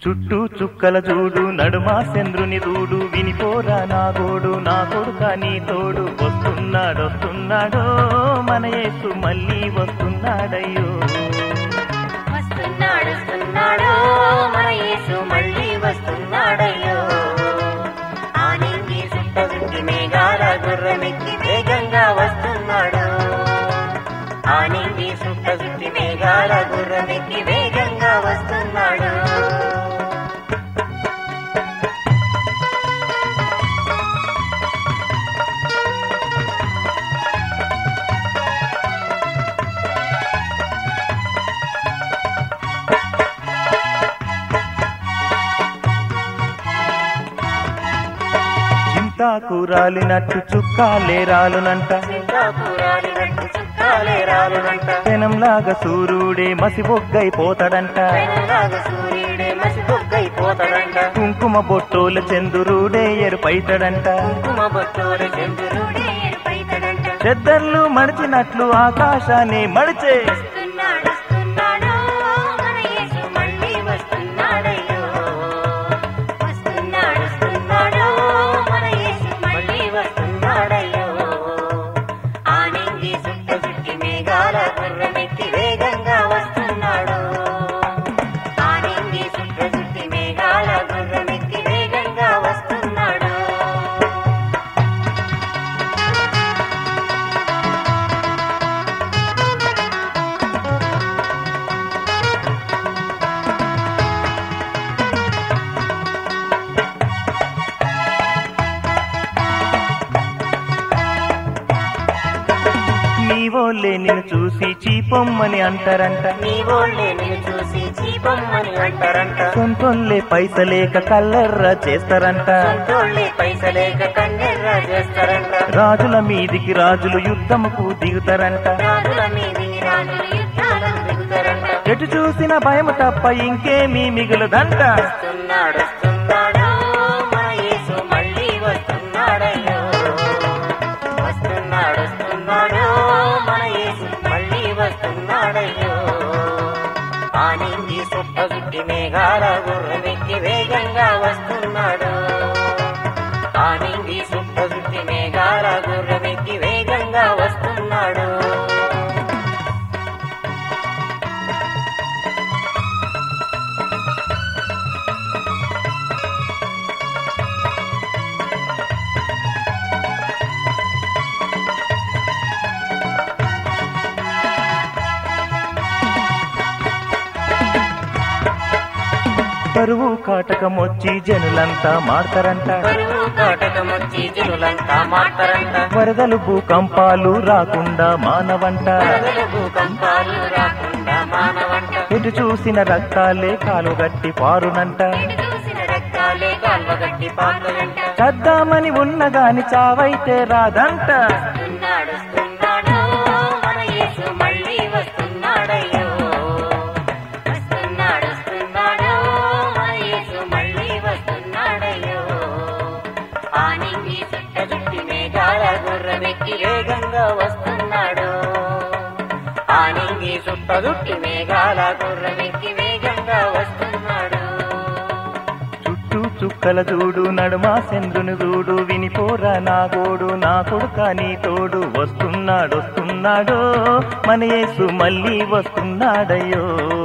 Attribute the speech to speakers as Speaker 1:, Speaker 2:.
Speaker 1: చుట్టూ చుక్కల చూడు నడుమా చంద్రుని చూడు వినిపోరా నా గోడు నా కొడుక నీ తోడు వస్తున్నాడొస్తున్నాడో మన యేసు మళ్ళీ వస్తున్నాడయ్యో
Speaker 2: వస్తున్నాడు వస్తున్నాడు మన యేసు మళ్ళీ వస్తున్నాడయ్యో ఆనింగి సుట్ట సుట్టి మేఘాల గుర్రమెక్కి వేగంగా వస్తున్నాడు ఆనింగి సుట్ట సుట్టి మేఘాల గుర్రమెక్కి వేగంగా వస్తున్నాడు
Speaker 1: చింతాకు రాలినట్టు చుక్కాలే రాలునంట
Speaker 2: చింతాకురాలినట్టు చుక్కాలే రాలునంట
Speaker 1: పెనంలాగా సూర్యుడే మసిబొగ్గైపోతాడంట
Speaker 2: పెనులాగా సూర్యుడే మసిబొగ్గైపోతాడంట
Speaker 1: కుంకుమ బొట్టోల చంద్రుడే ఎరుపైతాడంట
Speaker 2: కుంకుమ బొట్టోల చంద్రుడే ఏర్పైతాడంట
Speaker 1: చెద్దర్లు మడిచినట్లు ఆకాశాన్ని మడిచే
Speaker 2: వస్తున్నాడు వస్తున్నాడు మన యేసు మళ్ళీ వస్తున్నాడయ్యో వస్తున్నాడు వస్తున్నాడు మన యేసు మళ్ళీ వస్తున్నాడయ్యో ఆనింగి సుట్ట సుట్టి మేఘాల గుర్రమెక్కి వేగంగా వస్తున్నాడు ఆనింగి సుట్ట సుట్టి మేఘాల గుర్రమెక్కి వేగంగా వస్తున్నాడు
Speaker 1: నీ ఓళ్ళే నిన్ను చూసి చీపొమ్మని అంటారంట
Speaker 2: నీ ఓళ్ళే నిన్ను చూసి చీపమ్మని అంటారంట
Speaker 1: సొంతోళ్ళే పైసలేక కల్లెర్ర చేస్తారంట
Speaker 2: సొంతోళ్ళే పైసలేక కన్నెర్ర చేస్తారంట
Speaker 1: రాజుల మీదికి రాజులు యుద్ధముకు దిగుతారంట
Speaker 2: రాజుల మీది రాజులు యుద్ధాలకు దిగుతారంట
Speaker 1: ఎటు చూసిన భయం తప్ప ఇంకేమీ మిగులదంట
Speaker 2: వస్తున్నాడు వస్తున్నాడు మన యేసు మళ్ళీ వస్తున్నాడయ్యో వస్తున్నాడు వస్తున్నాడు మన యేసు మళ్ళీ వస్తున్నాడయ్యో ఆనింది సుట్ట సుట్టి మేఘాల గుర్రమెక్కి వేగంగా వస్తున్నాడు ఆనింది సుట్ట సుట్టి మేఘాల గుర్రమెక్కి వేగంగా వస్తున్నాడు
Speaker 1: కరువు కాటకం వచ్చి జనులంతా మాడతారంట
Speaker 2: కరువు కాటకమొచ్చి జనులంతా మాట్లారంట
Speaker 1: వరదలు భూకంపాలు రాకుండా మానవంట
Speaker 2: వరదలు భూకంపాలు రాకుండా మానవంట
Speaker 1: ఎటు చూసిన రక్తాలే కాలుగట్టి పారునంట
Speaker 2: ఇటు చూసిన రక్తాలే కాల్వగట్టి పాత్రలంట
Speaker 1: చద్దామని ఉన్నగాని చావైతే రాదంట
Speaker 2: వస్తున్నాడు వస్తున్నాడు మన యేసు మళ్ళీ వస్తున్నాడయ్యో వస్తున్నాడు వస్తున్నాడు మన యేసు మళ్ళీ వస్తున్నాడయ్యో ఆనింగి చుట్ట చుట్టి మేఘాల గుర్రమెక్కి వేగంగా వస్తున్నాడు ఆనింగి చుట్ట చుట్టి మేఘాల గుర్రమెక్కి వేగంగా వస్తున్నాడు
Speaker 1: చుట్టూ చుక్కల చూడు నడుమా చంద్రుని చూడు వినిపోరా నా గోడు నా కొడుక నీ తోడు వస్తున్నాడు వస్తున్నాడో మన యేసు మళ్ళీ వస్తున్నాడయ్యో